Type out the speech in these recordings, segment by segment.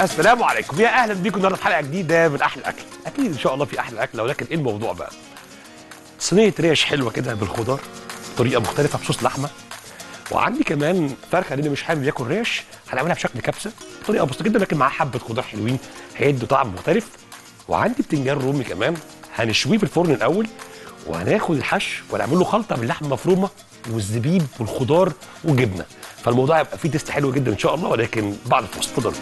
السلام عليكم يا اهلا بيكم النهارده في حلقه جديده من احلى اكل اكيد ان شاء الله في احلى اكله ولكن ايه الموضوع بقى صينيه ريش حلوه كده بالخضار بطريقه مختلفه بصوص لحمه وعندي كمان فرخه اللي مش حابب ياكل ريش هنعملها بشكل كبسه بطريقه بسيطه جدا لكن معاها حبه خضار حلوين هيدوا طعم مختلف وعندي بتنجان رومي كمان هنشويه في الفرن الاول وهناخد الحشو ونعمل له خلطه باللحمه المفرومه والزبيب والخضار والجبنه فالموضوع هيبقى فيه تيست حلو جدا ان شاء الله ولكن بعد الفاصل اتفضلوا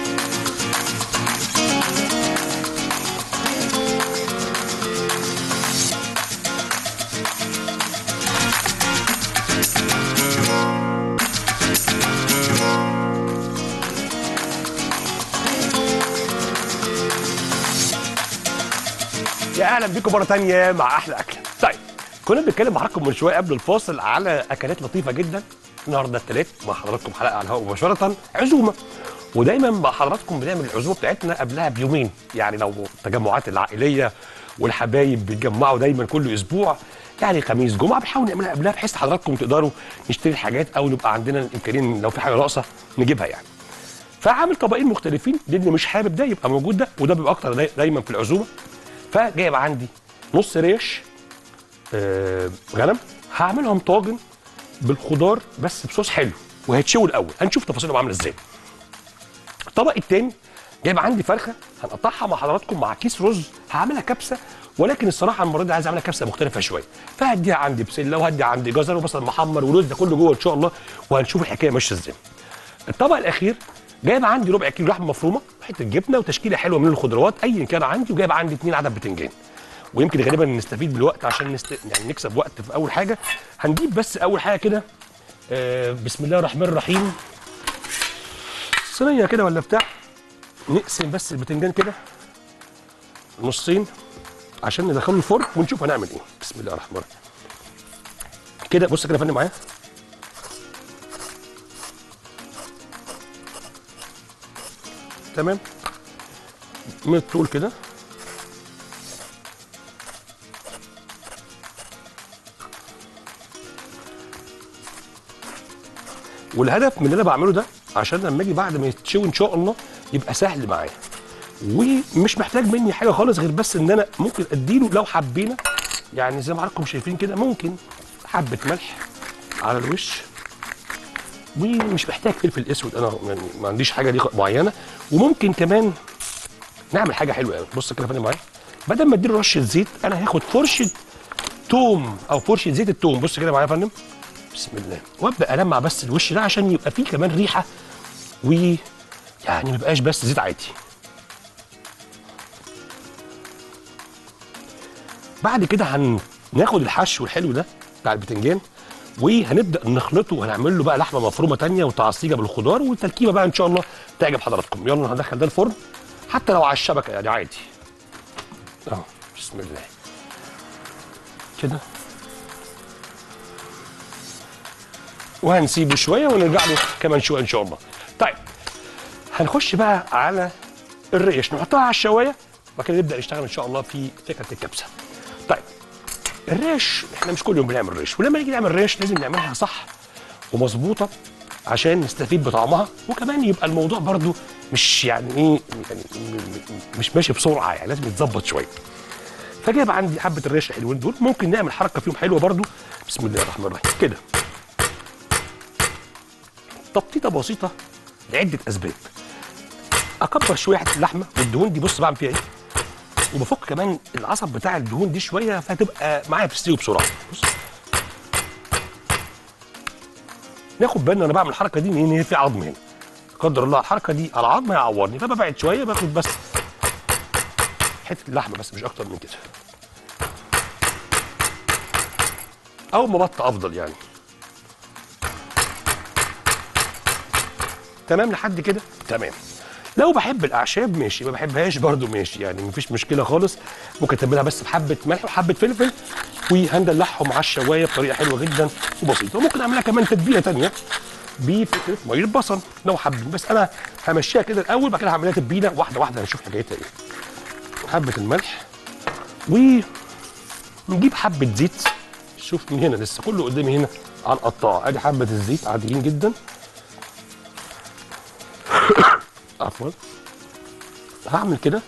يا اهلا بيكم مره تانية مع احلى اكله طيب كنا بنتكلم مع حضراتكم من شويه قبل الفاصل على اكلات لطيفه جدا النهارده الثلاث مع حضراتكم حلقه على الهواء مباشره عزومه ودايما مع حضراتكم بنعمل العزومه بتاعتنا قبلها بيومين يعني لو التجمعات العائليه والحبايب بيتجمعوا دايما كل اسبوع يعني خميس جمعه بنحاول نعملها قبلها بحيث حضراتكم تقدروا نشتري الحاجات او يبقى عندنا الامكانيه لو في حاجه ناقصه نجيبها يعني فعامل طبقين مختلفين للي مش حابب ده يبقى موجود ده وده بيبقى اكتر داي- دايما في العزومه فجايب عندي نص ريش آه غنم هعملهم طاجن بالخضار بس بصوص حلو وهيتشوي الاول هنشوف تفاصيلهم عامله ازاي الطبق التاني جايب عندي فرخه هنقطعها مع حضراتكم مع كيس رز هعملها كبسه ولكن الصراحه المره دي عايز اعملها كبسه مختلفه شويه فهديها عندي بسله وهدي عندي جزر وبصل محمر ورز ده كله جوه ان شاء الله وهنشوف الحكايه ماشيه ازاي الطبق الاخير جايب عندي ربع كيلو لحمه مفرومه حته جبنه وتشكيله حلوه من الخضروات ايا كان عندي وجايب عندي اتنين عدد بتنجان ويمكن غالبا نستفيد بالوقت عشان نست... يعني نكسب وقت في اول حاجه هنجيب بس اول حاجه كده آه بسم الله الرحمن الرحيم صينيه كده ولا بتاع نقسم بس البتنجان كده نصين عشان ندخله الفرن ونشوف هنعمل ايه بسم الله الرحمن الرحيم كده بص كده يا فندم معايا تمام من الطول كده والهدف من اللي انا بعمله ده عشان لما اجي بعد ما يتشوي ان شاء الله يبقى سهل معايا ومش محتاج مني حاجه خالص غير بس ان انا ممكن اديله لو حبينا يعني زي ما حضراتكم شايفين كده ممكن حبه ملح على الوش ومش محتاج فلفل اسود انا يعني ما عنديش حاجه دي معينه وممكن كمان نعمل حاجه حلوه قوي بص كده يا فندم معايا بدل ما اديله رشه زيت انا هاخد فرشه توم او فرشه زيت التوم بص كده معايا يا فندم بسم الله وابدا المع بس الوش ده عشان يبقى فيه كمان ريحه و يعني ما يبقاش بس زيت عادي بعد كده هناخد الحشو الحلو ده بتاع البتنجان وهنبدا نخلطه وهنعمل له بقى لحمه مفرومه تانية وتعصيجه بالخضار والتركيبه بقى ان شاء الله تعجب حضراتكم يلا هندخل ده الفرن حتى لو على الشبكه يعني عادي اهو بسم الله كده وهنسيبه شويه ونرجع له كمان شويه ان شاء الله طيب هنخش بقى على الريش نحطها على الشوايه وبعد كده نبدا نشتغل ان شاء الله في فكره الكبسه طيب الريش احنا مش كل يوم بنعمل ريش ولما نيجي نعمل ريش لازم نعملها صح ومظبوطه عشان نستفيد بطعمها وكمان يبقى الموضوع برضو مش يعني ايه يعني م- م- مش ماشي بسرعه يعني لازم يتظبط شويه فجايب عندي حبه الريش الحلوين دول ممكن نعمل حركه فيهم حلوه برضو بسم الله الرحمن الرحيم كده تبطيطه بسيطه لعده اسباب اكبر شويه حته اللحمه والدهون دي بص بعمل فيها ايه وبفك كمان العصب بتاع الدهون دي شويه فتبقى معايا بتستوي بسرعه بص ناخد بالنا انا بعمل الحركه دي ان هي في عظم هنا لا قدر الله الحركه دي على عظم هيعورني فببعد شويه باخد بس حته اللحمه بس مش اكتر من كده او مبط افضل يعني تمام لحد كده تمام لو بحب الاعشاب ماشي ما بحبهاش برضو ماشي يعني مفيش مشكله خالص ممكن تعملها بس بحبه ملح وحبه فلفل وهندلعهم على الشوايه بطريقه حلوه جدا وبسيطه وممكن اعملها كمان تتبيله تانية بفكره ميه بصل لو حابين بس انا همشيها كده الاول بعد كده هعملها تتبيله واحده واحده هنشوف حكايتها ايه حبه الملح ونجيب حبه زيت شوف من هنا لسه كله قدامي هنا على القطاعه ادي حبه الزيت عاديين جدا عفوا هعمل كده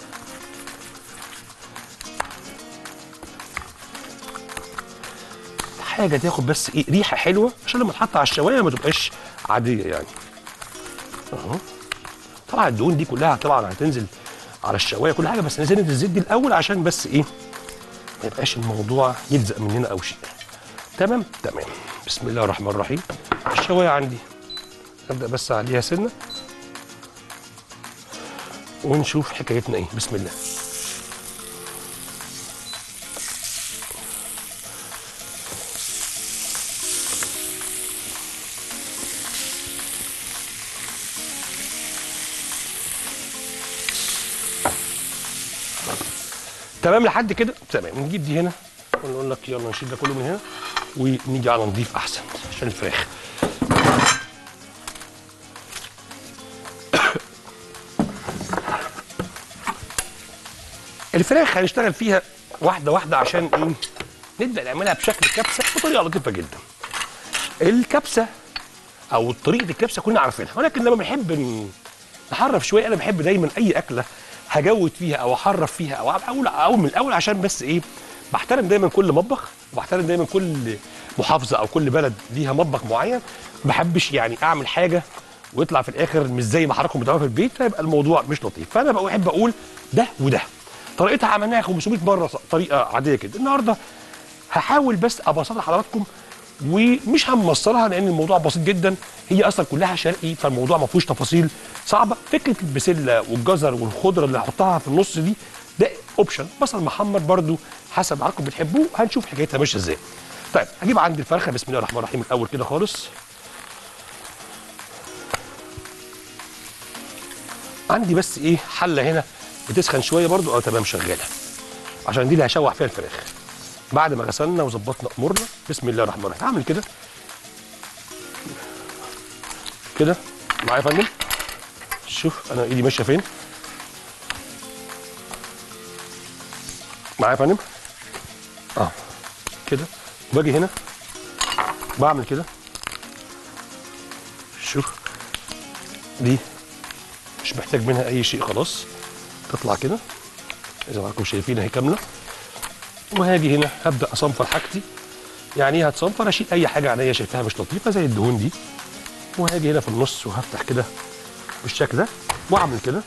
حاجه تاخد بس ايه ريحه حلوه عشان لما تحط على الشوايه ما تبقاش عاديه يعني اهو طبعا الدهون دي كلها طبعا هتنزل على الشوايه كل حاجه بس نزلت الزيت دي الاول عشان بس ايه ما يبقاش الموضوع يلزق مننا او شيء تمام تمام بسم الله الرحمن الرحيم الشوايه عندي ابدا بس عليها سنه ونشوف حكايتنا ايه بسم الله تمام لحد كده تمام نجيب دي هنا ونقول لك يلا نشيل ده كله من هنا ونيجي على نضيف احسن عشان الفراخ الفراخ هنشتغل فيها واحده واحده عشان ايه نبدا نعملها بشكل كبسه بطريقه لطيفه جدا الكبسه او طريقه الكبسه كلنا عارفينها ولكن لما بنحب ن- نحرف شويه انا بحب دايما اي اكله هجود فيها او احرف فيها او اقول او من الاول عشان بس ايه بحترم دايما كل مطبخ وبحترم دايما كل محافظه او كل بلد ليها مطبخ معين ما بحبش يعني اعمل حاجه ويطلع في الاخر مش زي ما حضراتكم بتعملوا في البيت فيبقى الموضوع مش لطيف فانا بحب اقول ده وده طريقتها عملناها 500 مره طريقه عاديه كده النهارده هحاول بس ابسطها لحضراتكم ومش همصرها لان الموضوع بسيط جدا هي اصلا كلها شرقي فالموضوع ما فيهوش تفاصيل صعبه فكره البسله والجزر والخضره اللي هحطها في النص دي ده اوبشن بصل محمر برضو حسب حضراتكم بتحبوه هنشوف حكايتها ماشيه ازاي طيب هجيب عندي الفرخه بسم الله الرحمن الرحيم الاول كده خالص عندي بس ايه حله هنا بتسخن شويه برضو اه تمام شغاله عشان دي اللي هشوح فيها الفراخ بعد ما غسلنا وظبطنا امورنا بسم الله الرحمن الرحيم هعمل كده كده معايا يا فندم شوف انا ايدي ماشيه فين معايا يا فندم اه كده باجي هنا بعمل كده شوف دي مش محتاج منها اي شيء خلاص تطلع كده اذا معاكم شايفين اهي كامله وهاجي هنا هبدا اصنفر حاجتي يعني ايه هتصنفر اشيل اي حاجه عينيا شايفاها مش لطيفه زي الدهون دي وهاجي هنا في النص وهفتح كده بالشكل ده واعمل كده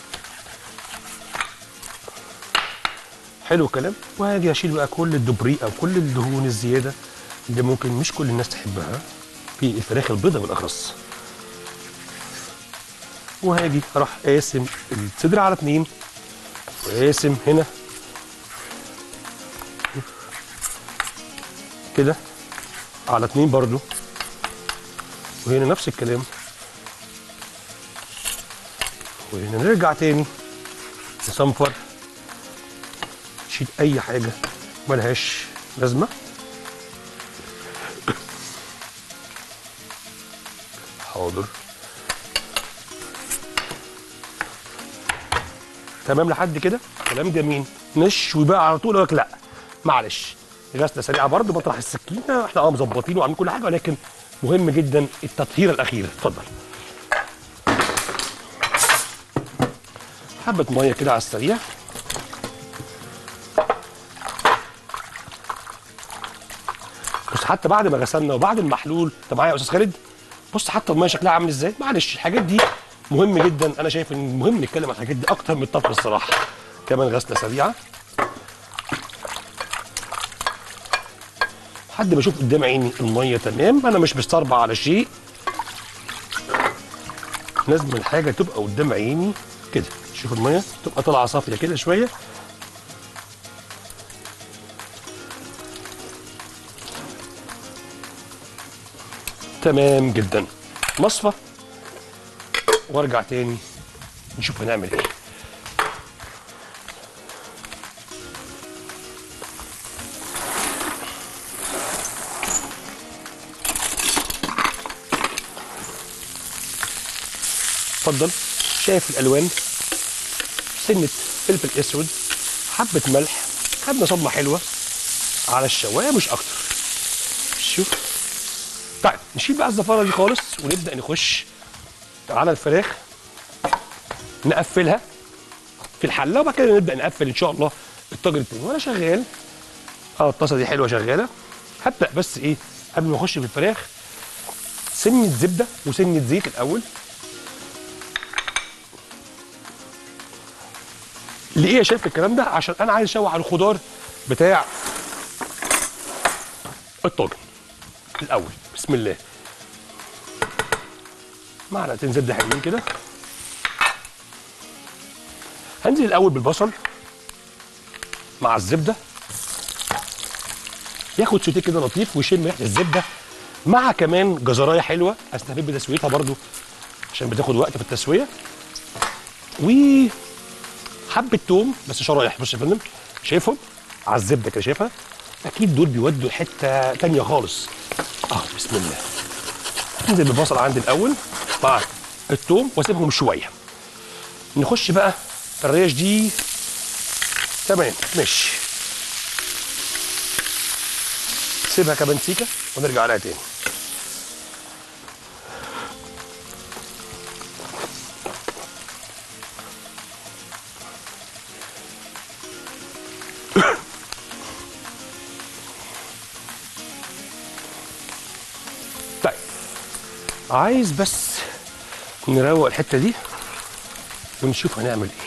حلو الكلام وهاجي اشيل بقى كل الدبري او كل الدهون الزياده اللي ممكن مش كل الناس تحبها في الفراخ البيضاء بالاخص وهاجي اروح قاسم الصدر على اتنين وقاسم هنا كده على اتنين برضو وهنا نفس الكلام وهنا نرجع تاني نصنفر نشيل اي حاجه ملهاش لازمه حاضر تمام لحد كده كلام جميل نشوي بقى على طول أقول لك لا معلش غسله سريعه برضه بطرح السكينه احنا اه مظبطين وعاملين كل حاجه ولكن مهم جدا التطهير الاخير اتفضل حبه ميه كده على السريع بص حتى بعد ما غسلنا وبعد المحلول انت معايا يا استاذ خالد بص حتى الميه شكلها عامل ازاي معلش الحاجات دي مهم جدا انا شايف ان مهم نتكلم عن الحاجات دي اكتر من الطبخ الصراحه كمان غسله سريعه لحد ما اشوف قدام عيني الميه تمام انا مش مستربع على شيء لازم الحاجه تبقى قدام عيني كده شوف الميه تبقى طالعه صافيه كده شويه تمام جدا مصفى وارجع تاني نشوف هنعمل ايه اتفضل شايف الالوان سنه فلفل اسود حبه ملح خدنا صدمه حلوه على الشوايه مش اكتر شوف طيب نشيل بقى الزفاره دي خالص ونبدا نخش على الفراخ نقفلها في الحله وبعد كده نبدا نقفل ان شاء الله الطاجن التاني وانا شغال اه الطاسه دي حلوه شغاله هبدا بس ايه قبل ما اخش في الفراخ سنه زبده وسنه زيت الاول ليه يا شايف الكلام ده عشان انا عايز اشوح الخضار بتاع الطاجن الاول بسم الله معلقتين زبده حلوين كده هنزل الاول بالبصل مع الزبده ياخد سوتيه كده لطيف ويشم ريحه الزبده مع كمان جزرايه حلوه استفيد بتسويتها برضو عشان بتاخد وقت في التسويه و حبه توم بس شرايح بص يا فندم شايفهم على الزبده كده شايفها اكيد دول بيودوا حته تانية خالص اه بسم الله انزل بالبصل عندي الاول مع التوم واسيبهم شويه نخش بقى في الريش دي تمام ماشي سيبها كمان سيكه ونرجع عليها تاني طيب عايز بس نروق الحته دي ونشوف هنعمل ايه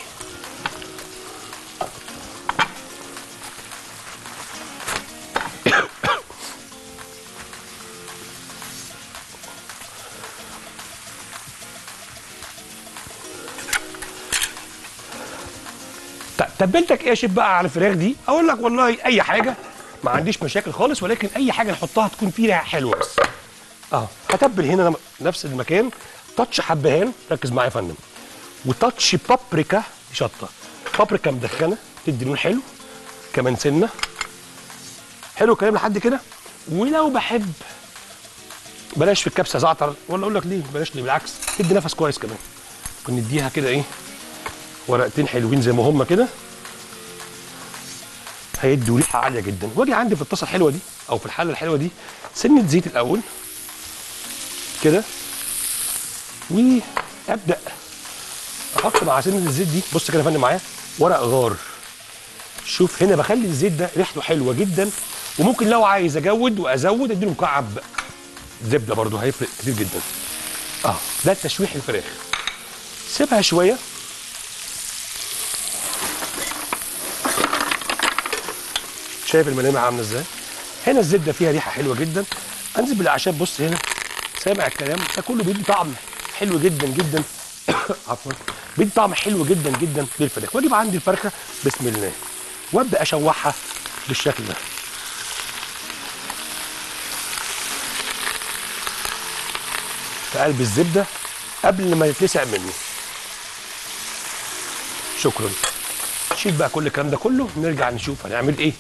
طيب تبلتك ايه يا شيف بقى على الفراخ دي اقول لك والله اي حاجه ما عنديش مشاكل خالص ولكن اي حاجه نحطها تكون فيها ريحه حلوه بس اه هتبل هنا نفس المكان تاتش حبهان ركز معايا يا فندم وتاتش بابريكا شطه بابريكا مدخنه تدي لون حلو كمان سنه حلو الكلام لحد كده ولو بحب بلاش في الكبسه زعتر ولا اقول لك ليه بلاش ليه بالعكس تدي نفس كويس كمان ممكن نديها كده ايه ورقتين حلوين زي ما هم كده هيدوا ريحه عاليه جدا واجي عندي في الطاسه الحلوه دي او في الحله الحلوه دي سنه زيت الاول كده وابدا احط مع سنه الزيت دي بص كده يا فندم معايا ورق غار شوف هنا بخلي الزيت ده ريحته حلوه جدا وممكن لو عايز اجود وازود اديله مكعب زبده برده هيفرق كتير جدا اه ده تشويح الفراخ سيبها شويه شايف الملامح عامله ازاي هنا الزبده فيها ريحه حلوه جدا انزل بالاعشاب بص هنا سامع الكلام ده كله بيدي طعم حلو جدا جدا عفوا بيدي طعم حلو جدا جدا للفراخ واجيب عندي الفرخه بسم الله وابدا اشوحها بالشكل ده في قلب الزبده قبل ما يتلسع مني شكرا شيل بقى كل الكلام ده كله نرجع نشوف هنعمل ايه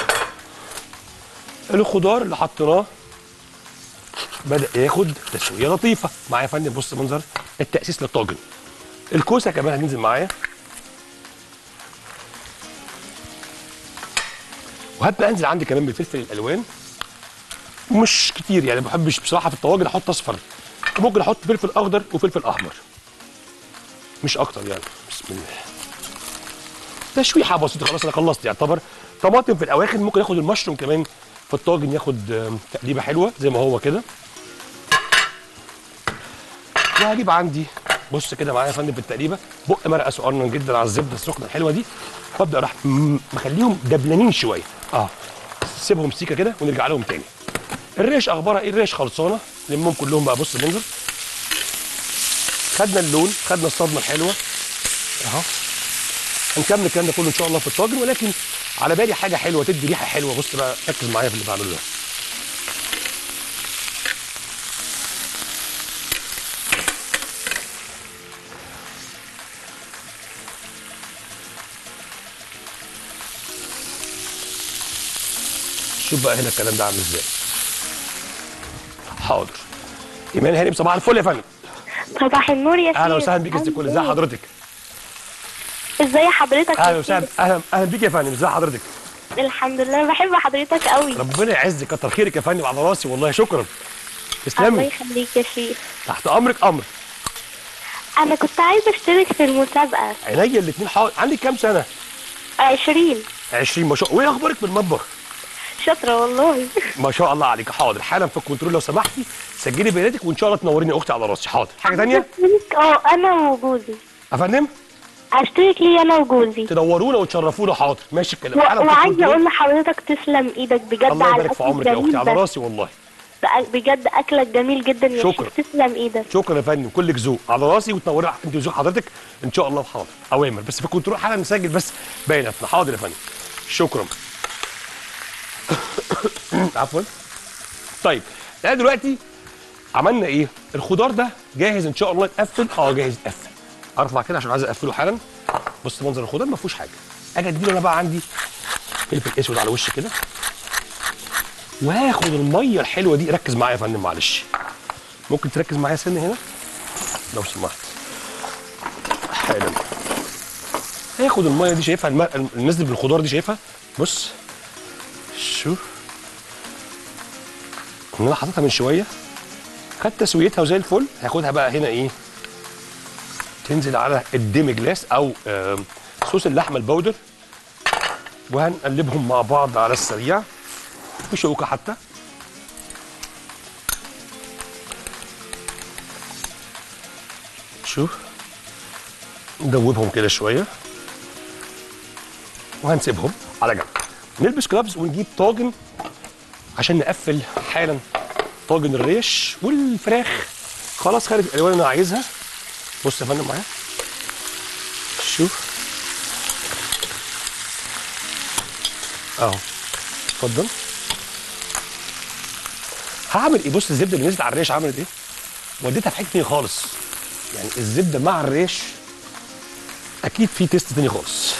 الخضار اللي حطيناه بدا ياخد تسويه لطيفه معايا يا فندم بص منظر التاسيس للطاجن الكوسه كمان هتنزل معايا وهبدا انزل عندي كمان بالفلفل الالوان مش كتير يعني ما بحبش بصراحه في الطواجن احط اصفر ممكن احط فلفل اخضر وفلفل احمر مش اكتر يعني بسم الله تشويحه بسيطه خلاص انا خلصت يعتبر طماطم في الاواخر ممكن اخد المشروم كمان في الطاجن ياخد آم، تقليبه حلوه زي ما هو كده وهجيب عندي بص كده معايا يا فندم في التقليبه بق مرقه صغنن جدا على الزبده السخنه الحلوه دي وابدا راح م- مخليهم دبلانين شويه اه سيبهم سيكه كده ونرجع لهم تاني الريش اخبارها ايه الريش خلصانه لمهم كلهم بقى بص منظر خدنا اللون خدنا الصدمه الحلوه اهو هنكمل الكلام ده كله ان شاء الله في الطاجن ولكن على بالي حاجه حلوه تدي ريحه حلوه بص بقى ركز معايا في اللي بعمله ده شوف بقى هنا الكلام ده عامل ازاي حاضر ايمان هاني صباح الفل يا فندم صباح النور يا اهلا سيدي. وسهلا بيك يا ست الكل ازي عامل إيه؟ حضرتك ازاي حضرتك اهلا يا وسهلا سيدي؟ اهلا اهلا بيك يا فندم ازي حضرتك الحمد لله بحب حضرتك قوي ربنا يعزك كتر خيرك يا فندم على راسي والله شكرا الله تسلمي يخليك يا شيخ تحت امرك امر انا كنت عايزه اشترك في المسابقه عينيا الاثنين حاضر عندك كام سنه 20 20 ما شاء الله وايه اخبارك في المطبخ شاطره والله ما شاء الله عليك حاضر حالا في الكنترول لو سمحتي سجلي بياناتك وان شاء الله تنوريني يا اختي على راسي حاضر حاجه ثانيه أشترك- اه انا وجوزي يا فندم اشترك لي انا وجوزي تنورونا وتشرفونا حاضر ماشي الكلام و- حالا في وعايزه الكنترول. اقول لحضرتك تسلم ايدك بجد الله على يبارك في الاكل عمرك يا اختي الجميل على ده راسي والله بقى- بجد اكلك جميل جدا يا شكرا. شيخ تسلم ايدك شكرا يا فندم كلك ذوق على راسي وتنوري انت وذوق حضرتك ان شاء الله حاضر اوامر بس في الكنترول حالا نسجل بس بياناتنا حاضر يا فندم شكرا عفوا طيب احنا دلوقتي عملنا ايه الخضار ده جاهز ان شاء الله يتقفل اه جاهز يتقفل ارفع كده عشان عايز اقفله حالا بص منظر الخضار ما فيهوش حاجه اجي اديله انا بقى عندي فلفل اسود على وش كده وهاخد الميه الحلوه دي ركز معايا يا فندم معلش ممكن تركز معايا سنه هنا لو سمحت حالا هاخد الميه دي شايفها الم... النزل بالخضار دي شايفها بص شوف ان انا حاططها من شويه خدت تسويتها وزي الفل هاخدها بقى هنا ايه تنزل على الديمي جلاس او آم، صوص اللحمه البودر وهنقلبهم مع بعض على السريع بشوكه حتى شوف ندوبهم كده شويه وهنسيبهم على جنب نلبس كلابز ونجيب طاجن عشان نقفل حالا طاجن الريش والفراخ خلاص خدت الالوان اللي انا عايزها بص يا فندم معايا شوف اهو اتفضل هعمل ايه بص الزبده اللي نزلت على الريش عملت ايه وديتها في حته تاني خالص يعني الزبده مع الريش اكيد في تيست تاني خالص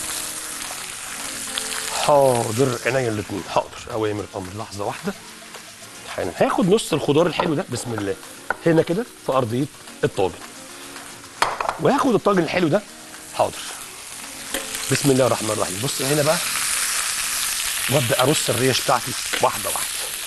حاضر عينيا الاثنين حاضر اوامر امر لحظه واحده حالا هاخد نص الخضار الحلو ده بسم الله هنا كده في ارضيه الطاجن وهاخد الطاجن الحلو ده حاضر بسم الله الرحمن الرحيم بص هنا بقى وابدا ارص الريش بتاعتي واحده واحده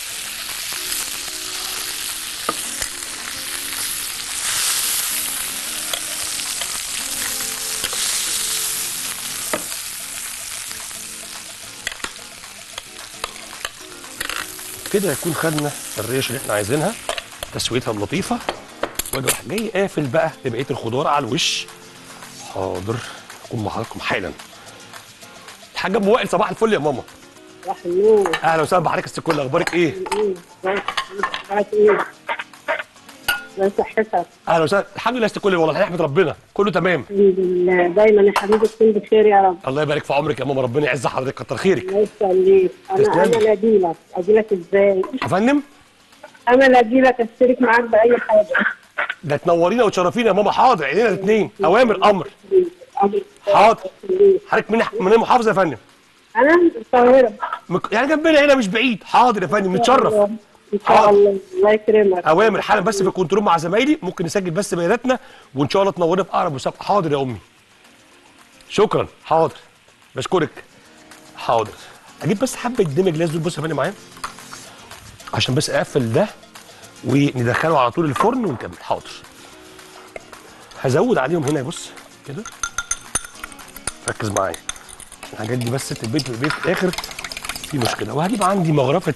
كده يكون خدنا الريش اللي احنا عايزينها تسويتها اللطيفه واجي راح جاي قافل بقى ببقيه الخضار على الوش حاضر اكون مع حضراتكم حالا الحاجه ام وائل صباح الفل يا ماما صباح النور اهلا وسهلا بحضرتك الست الكل اخبارك ايه ايه معاك ايه لا صحتك اهلا وسهلا الحمد لله يا ست الكل والله نحمد ربنا كله تمام الحمد لله دايما يا حبيبي تكون بخير يا رب الله يبارك في عمرك يا ماما ربنا يعز حضرتك كتر خيرك الله يسلمك انا تسلمي. انا اجيلك اجيلك ازاي يا فندم انا اجيلك اشترك معاك باي حاجه ده تنورينا وتشرفينا يا ماما حاضر عينينا الاثنين اوامر امر أجي- حاضر. أجي. حضرتك من من المحافظه يا فندم انا من القاهره مك- يعني جنبنا هنا مش بعيد حاضر يا فندم نتشرف ان شاء الله الله يكرمك اوامر حالا بس في الكنترول مع زمايلي ممكن نسجل بس بياناتنا وان شاء الله تنورنا في اقرب مسابقه حاضر يا امي شكرا حاضر بشكرك حاضر اجيب بس حبه ديمي جلاس دول بص يا فندم معايا عشان بس اقفل ده وندخله على طول الفرن ونكمل حاضر هزود عليهم هنا بص كده ركز معايا الحاجات دي بس تتبيت في البيت في الاخر في مشكله وهجيب عندي مغرفه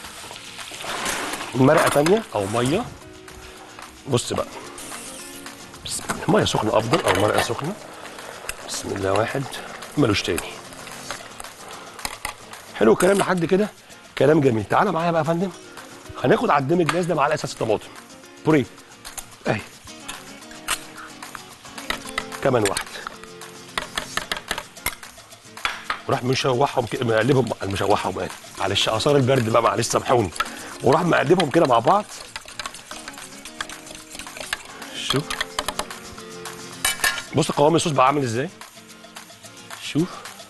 مرقه تانية او ميه بص بقى بسم الله ميه سخنه افضل او مرقه سخنه بسم الله واحد ملوش تاني حلو الكلام لحد كده كلام جميل تعالى معايا بقى يا فندم هناخد على الدم الجلاس ده مع اساس الطماطم بوريه اهي كمان واحد وراح مشوحهم كده مقلبهم مشوحهم ايه معلش اثار البرد بقى معلش سامحوني وراح مقلبهم كده مع بعض شوف بص قوام الصوص بقى عامل ازاي شوف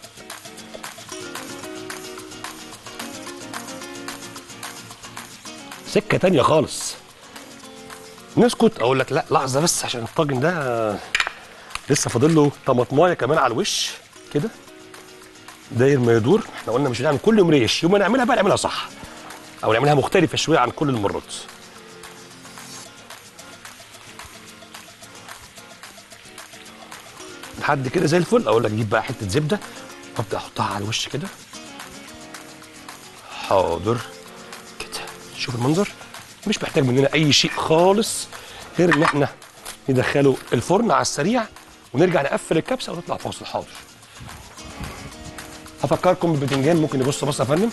سكه تانية خالص نسكت اقول لك لا لحظه بس عشان الطاجن ده لسه فاضل له طماطمايه كمان على الوش كده داير ما يدور احنا قلنا مش هنعمل كل يوم ريش يوم ما نعملها بقى نعملها صح او نعملها مختلفه شويه عن كل المرات لحد كده زي الفل اقول لك اجيب بقى حته زبده وابدا احطها على الوش كده حاضر كده شوف المنظر مش محتاج مننا اي شيء خالص غير ان احنا ندخله الفرن على السريع ونرجع نقفل الكبسه ونطلع فاصل حاضر هفكركم بالبتنجان ممكن نبص بصه يا فندم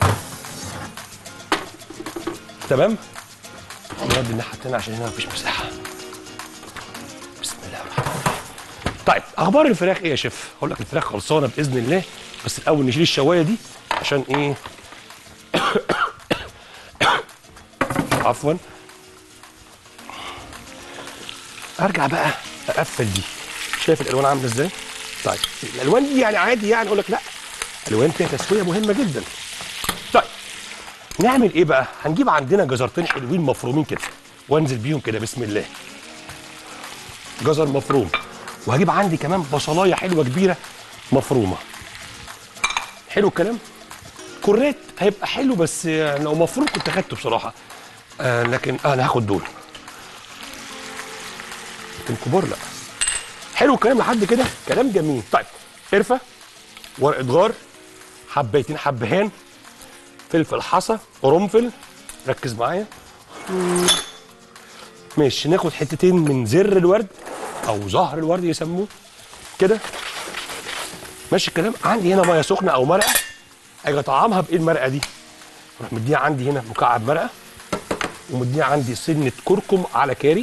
تمام نودي الناحيه التانيه عشان هنا مفيش مساحه بسم الله الرحمن الرحيم طيب اخبار الفراخ ايه يا شيف هقول لك الفراخ خلصانه باذن الله بس الاول نشيل الشوايه دي عشان ايه عفوا ارجع بقى اقفل دي شايف الالوان عامله ازاي طيب الالوان دي يعني عادي يعني اقول لك لا الوان فيها تسويه مهمه جدا طيب نعمل ايه بقى هنجيب عندنا جزرتين حلوين مفرومين كده وانزل بيهم كده بسم الله جزر مفروم وهجيب عندي كمان بصلايه حلوه كبيره مفرومه حلو الكلام كوريت هيبقى حلو بس يعني لو مفروم كنت اخدته بصراحه آه لكن آه انا هاخد دول لكن كبار لا حلو الكلام لحد كده كلام جميل طيب قرفه ورقه غار حبيتين حبهان فلفل حصى قرنفل ركز معايا مم. ماشي ناخد حتتين من زر الورد او زهر الورد يسموه كده ماشي الكلام عندي هنا ميه سخنه او مرقه اجي اطعمها بايه المرقه دي اروح مديها عندي هنا مكعب مرقه ومديها عندي سنه كركم على كاري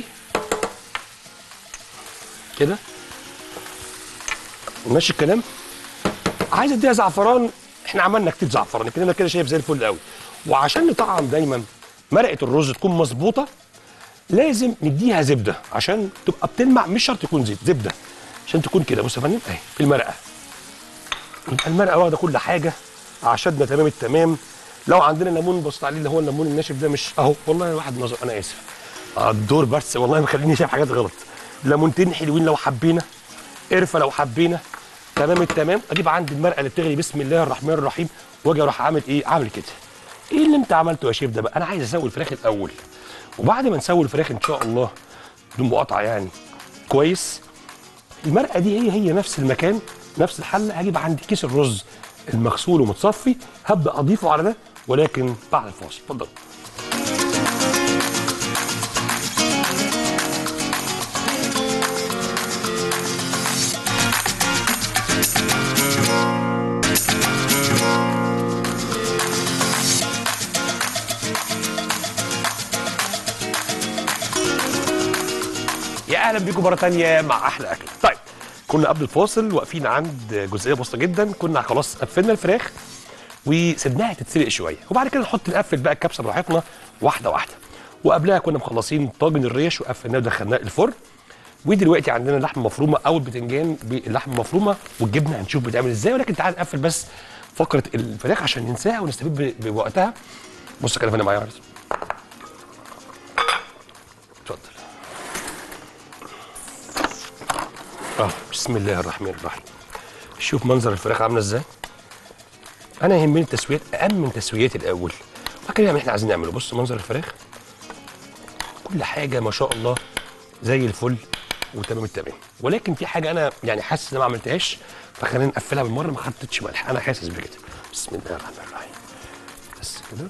كده ماشي الكلام عايز اديها زعفران احنا عملنا كتير زعفران لكن انا كده شايف زي الفل قوي وعشان نطعم دايما مرقه الرز تكون مظبوطه لازم نديها زبده عشان تبقى بتلمع مش شرط يكون زيت زبده عشان تكون كده بص يا فندم اهي في المرقه يبقى المرقه واخده كل حاجه عشدنا تمام التمام لو عندنا ليمون بص عليه اللي هو الليمون الناشف ده مش اهو والله واحد نظر انا اسف آه الدور بس والله مخليني شايف حاجات غلط ليمونتين حلوين لو حبينا قرفه لو حبينا تمام التمام اجيب عندي المرقه اللي بتغلي بسم الله الرحمن الرحيم واجي اروح عامل ايه عامل كده ايه اللي انت عملته يا شيف ده بقى انا عايز اسوي الفراخ الاول وبعد ما نسوي الفراخ ان شاء الله بدون مقاطعه يعني كويس المرقه دي هي هي نفس المكان نفس الحله هجيب عندي كيس الرز المغسول ومتصفي هبدا اضيفه على ده ولكن بعد الفاصل اتفضل يا اهلا بيكم مره تانية مع احلى اكل طيب كنا قبل الفاصل واقفين عند جزئيه بسيطه جدا كنا خلاص قفلنا الفراخ وسيبناها تتسلق شويه وبعد كده نحط نقفل بقى الكبسه براحتنا واحده واحده وقبلها كنا مخلصين طاجن الريش وقفلناه ودخلناه الفرن ودلوقتي عندنا لحمه مفرومه او البتنجان باللحمه المفرومه والجبنه هنشوف بتعمل ازاي ولكن تعال نقفل بس فقره الفراخ عشان ننساها ونستفيد ب- بوقتها بص كده فين معايا يا عريس. اتفضل اه بسم الله الرحمن الرحيم شوف منظر الفراخ عامله ازاي انا يهمني التسويات امن تسويات الاول وكده اللي احنا عايزين نعمله بص منظر الفراخ كل حاجه ما شاء الله زي الفل وتمام التمام ولكن في حاجه انا يعني حاسس ان انا ما عملتهاش فخلينا نقفلها بالمره ما حطيتش ملح انا حاسس بكده بسم الله الرحمن الرحيم بس كده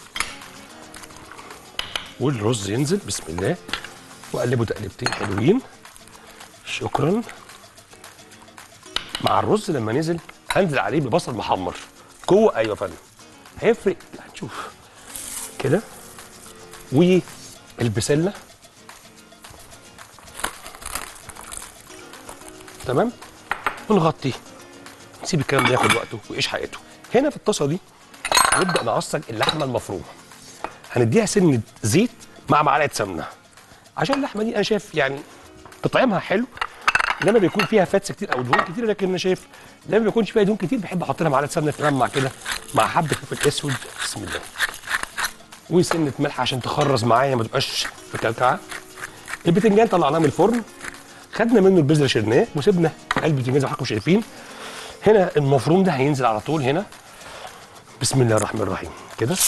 والرز ينزل بسم الله واقلبه تقلبتين حلوين شكرا مع الرز لما نزل هنزل عليه ببصل محمر جوه ايوه يا فندم هيفرق هنشوف كده والبسله تمام ونغطيه نسيب الكلام ده ياخد وقته ويعيش حياته هنا في الطاسه دي نبدا نعصج اللحمه المفرومه هنديها سنه زيت مع معلقه سمنه عشان اللحمه دي انا شايف يعني تطعيمها حلو لما بيكون فيها فاتس كتير او دهون كتير لكن انا شايف لما ما بيكونش فيها دهون كتير بحب احط لها معلقه سمنه تنمع كده مع حبه فلفل اسود بسم الله وسنه ملح عشان تخرز معايا ما تبقاش مكلكعه البتنجان طلعناه من الفرن خدنا منه البذره شلناه وسيبنا قلب البتنجان زي ما حضراتكم شايفين هنا المفروم ده هينزل على طول هنا بسم الله الرحمن الرحيم كده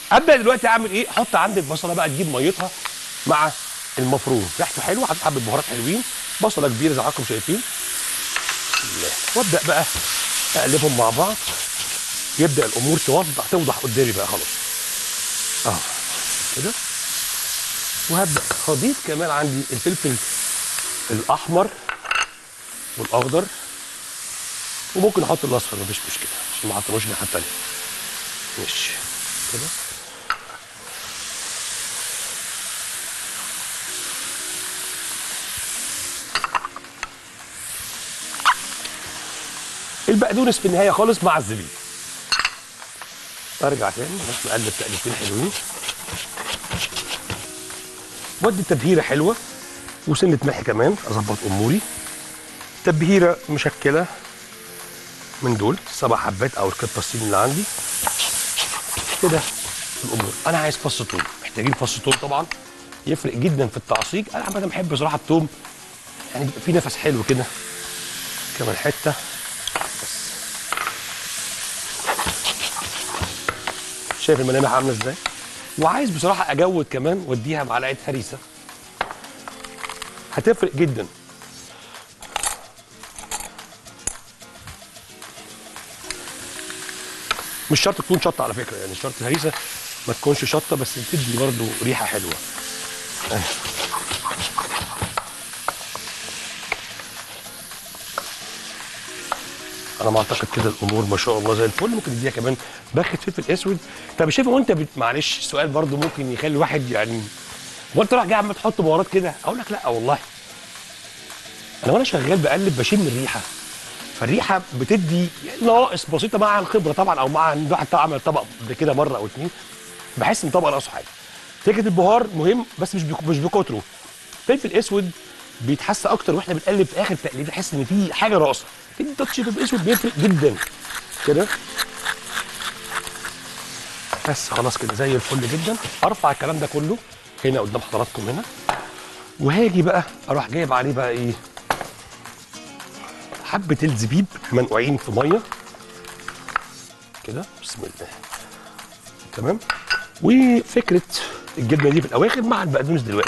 ابدا دلوقتي اعمل ايه احط عندي البصله بقى تجيب ميتها مع المفروم ريحته حلوه حط حبه بهارات حلوين بصله كبيره زي ما حضراتكم شايفين بسم الله وابدا بقى اقلبهم مع بعض يبدا الامور توضح توضح قدامي بقى خلاص اه كده وهبدا هضيف كمان عندي الفلفل الاحمر والاخضر وممكن احط الاصفر مفيش مشكله عشان ما حطيناش الناحيه التانيه ماشي كده البقدونس في النهايه خالص مع الزبيب ارجع تاني بس نقلب تقلبتين حلوين ودي تبهيره حلوه وسنه ملح كمان اظبط اموري تبهيره مشكله من دول سبع حبات او القطه الصين اللي عندي كده الامور انا عايز فص ثوم محتاجين فص ثوم طبعا يفرق جدا في التعصيج انا عامه بحب بصراحه الثوم يعني بيبقى فيه نفس حلو كده كمان حته بس شايف الملامح عامله ازاي وعايز بصراحه اجود كمان واديها معلقه هريسه هتفرق جدا مش شرط تكون شطه على فكره يعني شرط الهريسه ما تكونش شطه بس بتدي برضو ريحه حلوه أهي. انا ما اعتقد كده الامور ما شاء الله زي الفل ممكن تديها كمان باخد فلفل اسود طب شايف وانت بت... معلش سؤال برضو ممكن يخلي الواحد يعني هو انت رايح جاي عمال تحط بهارات كده اقول لك لا والله انا وانا شغال بقلب بشم الريحه فالريحه بتدي نواقص بسيطه مع الخبره طبعا او مع ان الواحد عمل طبق قبل كده مره او اتنين بحس ان طبق ناقصه حاجه فكره البهار مهم بس مش بك- مش بكتره فلفل اسود بيتحس اكتر واحنا بنقلب في اخر تقليب نحس ان في حاجه ناقصه في تاتش فلفل اسود بيفرق جدا كده بس خلاص كده زي الفل جدا ارفع الكلام ده كله هنا قدام حضراتكم هنا وهاجي بقى اروح جايب عليه بقى ايه حبه الزبيب منقوعين في ميه كده بسم الله تمام وفكره الجبنه دي في الاواخر مع البقدونس دلوقتي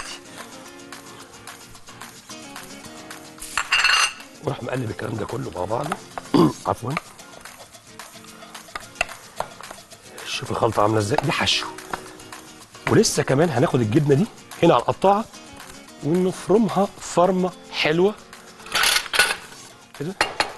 وراح مقلب الكلام ده كله مع بعضه عفوا شوف الخلطه عامله ازاي دي حشو ولسه كمان هناخد الجبنه دي هنا على القطاعه ونفرمها فرمه حلوه كده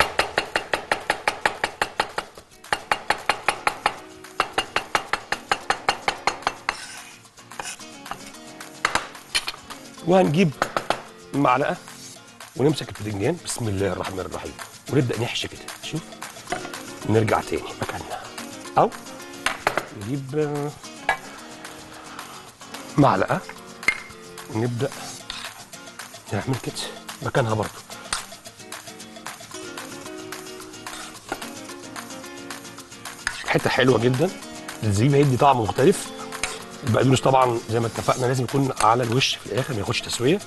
وهنجيب معلقه ونمسك البتنجان بسم الله الرحمن الرحيم ونبدا نحشي كده شوف نرجع تاني مكاننا او نجيب آه، معلقه ونبدا نعمل كده مكانها برضو حته حلوه جدا الزبيب هيدي طعم مختلف البقدونس طبعا زي ما اتفقنا لازم يكون على الوش في الاخر ما ياخدش تسويه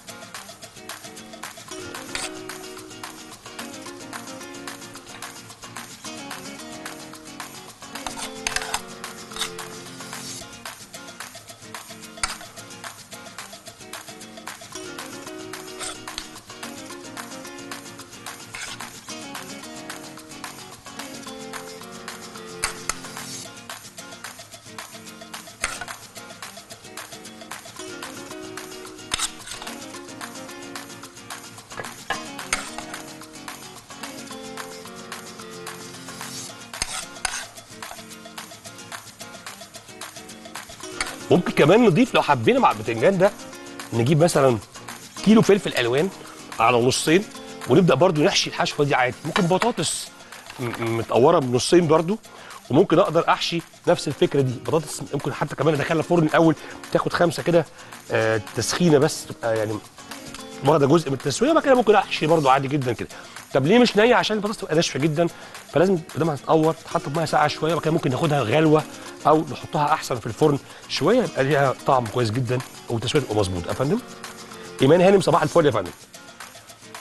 ممكن كمان نضيف لو حبينا مع البتنجان ده نجيب مثلا كيلو فلفل الوان على نصين ونبدا برضو نحشي الحشوه دي عادي ممكن بطاطس م- متقوره بنصين برضو وممكن اقدر احشي نفس الفكره دي بطاطس ممكن حتى كمان ادخلها الفرن الاول تاخد خمسه كده آه تسخينه بس تبقى يعني واخده جزء من التسويه بعد كده ممكن احشي برضو عادي جدا كده طب ليه مش نيه عشان البطاطس تبقى ناشفه جدا فلازم قدامها تتقور تتحط بميه ساقعه شويه وبعد كده ممكن ناخدها غلوه او نحطها احسن في الفرن شويه يبقى ليها طعم كويس جدا والتسويه تبقى مظبوط يا فندم ايمان هانم صباح الفل يا فندم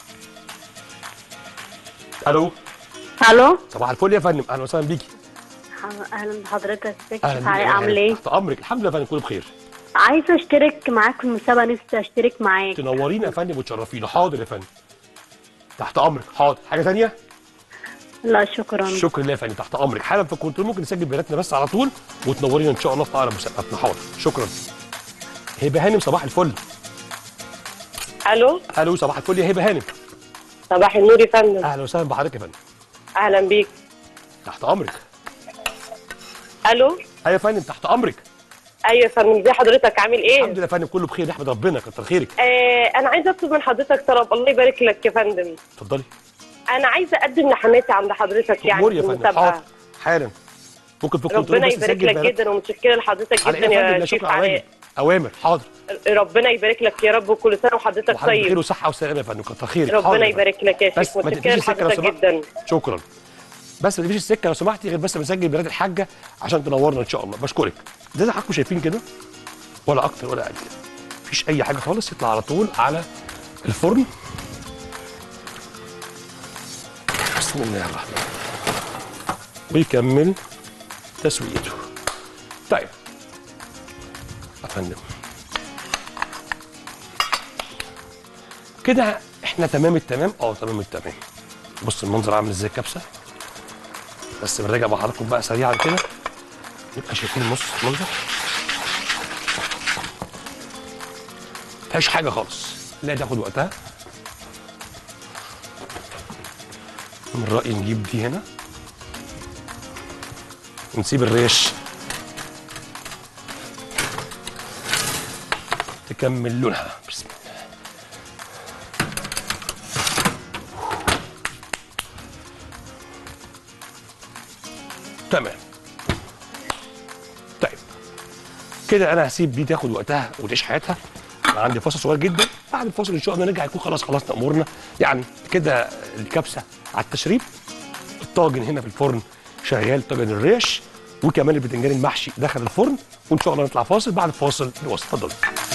الو الو صباح الفل يا فندم اهلا وسهلا بيكي اهلا بحضرتك ازيك اهلا كيف بيك حضرتك يا عامل هانم. ايه تحت امرك الحمد لله يا فندم كله بخير عايزه اشترك معاك في المسابقه نفسي اشترك معاك تنورينا يا فندم وتشرفينا حاضر يا فندم تحت امرك حاضر حاجه ثانيه لا شكرا شكرا لله يا فندم تحت امرك حالا في الكنترول ممكن نسجل بياناتنا بس على طول وتنورينا ان شاء الله في اقرب مسابقاتنا حاضر شكرا هبه هانم صباح الفل الو الو صباح الفل يا هبه هانم صباح النور يا فندم اهلا وسهلا بحضرتك يا فندم اهلا بيك تحت امرك الو ايوه يا فندم تحت امرك ايوه يا فندم ازي حضرتك عامل ايه الحمد لله يا فندم كله بخير نحمد ربنا كتر خيرك آه انا عايزه اطلب من حضرتك طلب الله يبارك لك يا فندم اتفضلي انا عايزه اقدم لحماتي عند حضرتك يعني امور في يا فندم المسابقه حاضر حالا ممكن في الكنترول ربنا بس يبارك نسجل لك بيانات جدا ومتشكره لحضرتك على جدا ايه يا فندم يا لا شيخ شكرا على علاء اوامر حاضر ربنا يبارك لك يا رب وكل سنه وحضرتك وحضرتك بخير طيب وصحه وسلامه يا فندم كتر خيرك حاضر ربنا يا فندم. يبارك لك يا بس شيخ ما متشكره تقفليش السكه لو لحضرتك سمحت جدا شكرا بس ما تقفليش السكه لو سمحتي غير بس بنسجل بيانات الحاجه عشان تنورنا ان شاء الله بشكرك زي ما حضراتكم شايفين كده ولا اكتر ولا اقل مفيش اي حاجه خالص يطلع على طول على الفرن بسم الله الرحمن الرحيم ويكمل تسويته طيب يا فندم كده احنا تمام التمام اه تمام التمام بص المنظر عامل ازاي الكبسه بس بنراجع مع حضراتكم بقى سريعا كده نبقى شايفين النص المنظر مفيهاش حاجه خالص لا تاخد وقتها من رايي نجيب دي هنا ونسيب الريش تكمل لونها بسم الله تمام طيب كده انا هسيب دي تاخد وقتها وتعيش حياتها أنا عندي فاصل صغير جدا بعد الفاصل ان شاء الله نرجع يكون خلاص خلصنا امورنا يعني كده الكبسه على التشريب الطاجن هنا في الفرن شغال طاجن الريش وكمان البتنجان المحشي دخل الفرن وان شاء الله نطلع فاصل بعد الفاصل نوصل اتفضل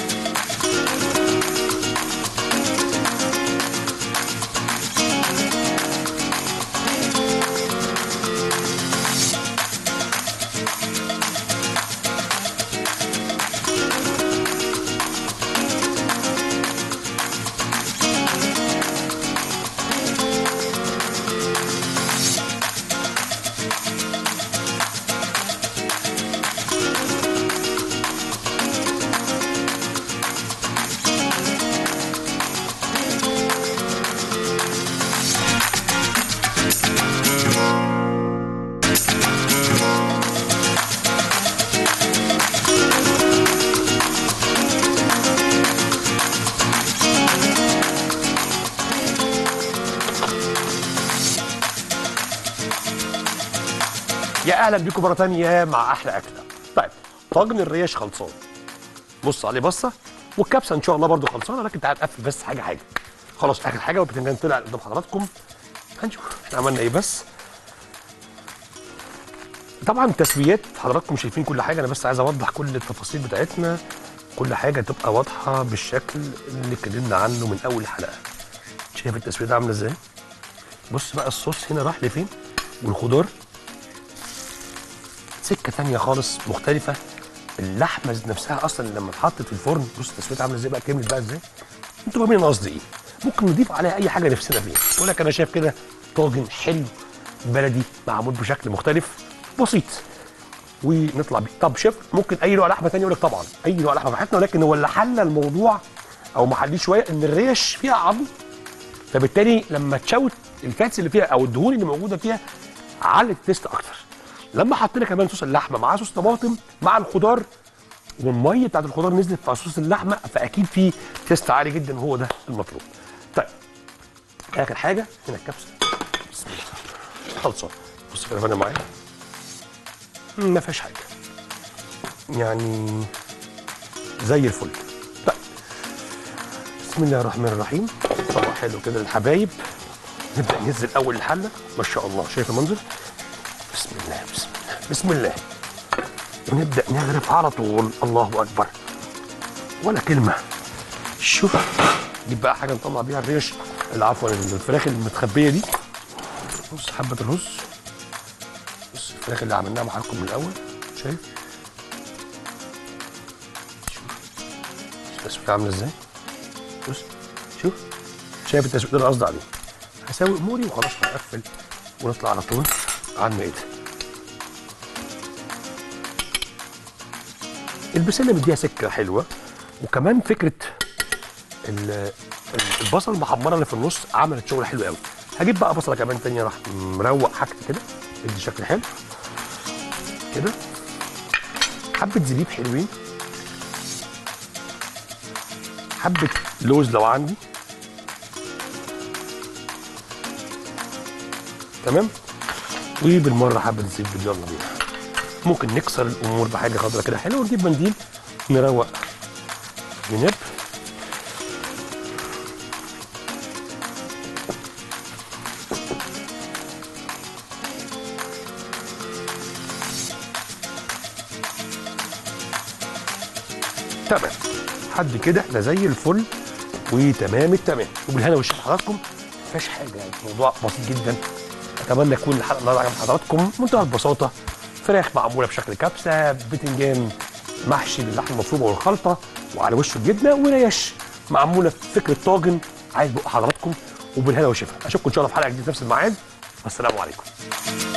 يا اهلا بيكم مره ثانيه مع احلى اكله طيب طاجن الريش خلصان بص عليه بصه والكبسه ان شاء الله برضو خلصانه لكن تعال نقفل بس حاجه حاجه خلاص اخر حاجه والبتنجان طلع قدام حضراتكم هنشوف احنا عملنا ايه بس طبعا تسويات حضراتكم شايفين كل حاجه انا بس عايز اوضح كل التفاصيل بتاعتنا كل حاجه تبقى واضحه بالشكل اللي اتكلمنا عنه من اول حلقه شايف التسويه ده عامله ازاي بص بقى الصوص هنا راح لفين والخضار سكه تانية خالص مختلفه اللحمه ذات نفسها اصلا لما اتحطت في الفرن بص التسويه عامله ازاي بقى كملت بقى ازاي انتوا فاهمين انا قصدي ايه ممكن نضيف عليها اي حاجه نفسنا فيها يقول لك انا شايف كده طاجن حلو بلدي معمول بشكل مختلف بسيط ونطلع بيه طب شيف ممكن اي نوع لحمه تاني يقول لك طبعا اي نوع لحمه براحتنا ولكن هو اللي حل الموضوع او محليه شويه ان الريش فيها عظم فبالتالي لما تشوت الفاتس اللي فيها او الدهون اللي موجوده فيها علت التيست اكتر لما حطينا كمان صوص اللحمه مع صوص طماطم مع الخضار والميه بتاعت الخضار نزلت في صوص اللحمه فاكيد في تيست عالي جدا وهو ده المطلوب طيب اخر حاجه هنا الكبسه بسم الله خلصان بص كده يا فندم معايا مم، ما فيهاش حاجه يعني زي الفل طيب بسم الله الرحمن الرحيم طبق حلو كده للحبايب نبدا ننزل اول الحله ما شاء الله شايف المنظر بسم الله بسم الله بسم الله ونبدا نغرف على طول الله اكبر ولا كلمه شوف دي بقى حاجه نطلع بيها الريش عفوا الفراخ المتخبيه دي بص حبه الرز بص الفراخ اللي عملناها مع حضراتكم من الاول شايف شوف التسويه عامله ازاي بص شوف شايف التسويه ده اللي قصدي عليه هساوي اموري وخلاص هنقفل ونطلع على طول على المائده البسله مديها سكه حلوه وكمان فكره ال- ال- البصل المحمره اللي في النص عملت شغل حلو قوي هجيب بقى بصله كمان تانية راح مروق حاجتي كده ادي شكل حلو كده حبه زبيب حلوين حبه لوز لو عندي تمام وبالمره حبه الزبيب يلا بينا ممكن نكسر الامور بحاجه خضرا كده حلوه ونجيب منديل نروق جناب تمام حد كده احنا زي الفل وتمام التمام وبالهنا والشفا حضراتكم ما فيهاش حاجه يعني الموضوع بسيط جدا اتمنى يكون الحلقه النهارده عجبت حضراتكم منتهى البساطه فراخ معموله بشكل كبسه بتنجان محشي باللحمه المفرومه والخلطه وعلى وشه الجبنه وريش معموله في فكره طاجن عايز بقى حضراتكم وبالهنا والشفا اشوفكم ان شاء الله في حلقه جديده في نفس الميعاد والسلام عليكم